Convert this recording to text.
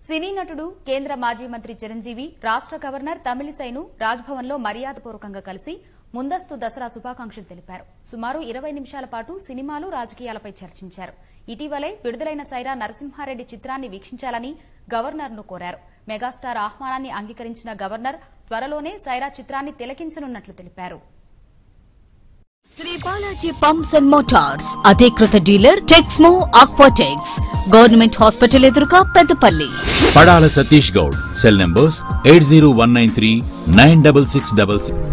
సినీ నటుడు కేంద్ర మాజీ మంత్రి చిరంజీవి రాష్ట గవర్నర్ తమిళిసైను రాజ్భవన్లో మర్యాదపూర్వకంగా కలిసి ముందస్తు దసరా శుభాకాంక్షలు తెలిపారు సుమారు ఇరవై నిమిషాల పాటు సినిమాలు రాజకీయాలపై చర్చించారు ఇటీవలే విడుదలైన సైరా నరసింహారెడ్డి చిత్రాన్ని వీక్షించాలని గవర్నర్ను కోరారు మెగాస్టార్ ఆహ్వానాన్ని అంగీకరించిన గవర్నర్ త్వరలోనే సైరా చిత్రాన్ని తిలకించనున్నట్లు తెలిపారు Shri Balaji pumps and motors అధికృత dealer Texmo Aquatex government hospital ఎదురుగా Peddapalli Padala Satish Goud cell numbers eight zero one nine three nine double six double six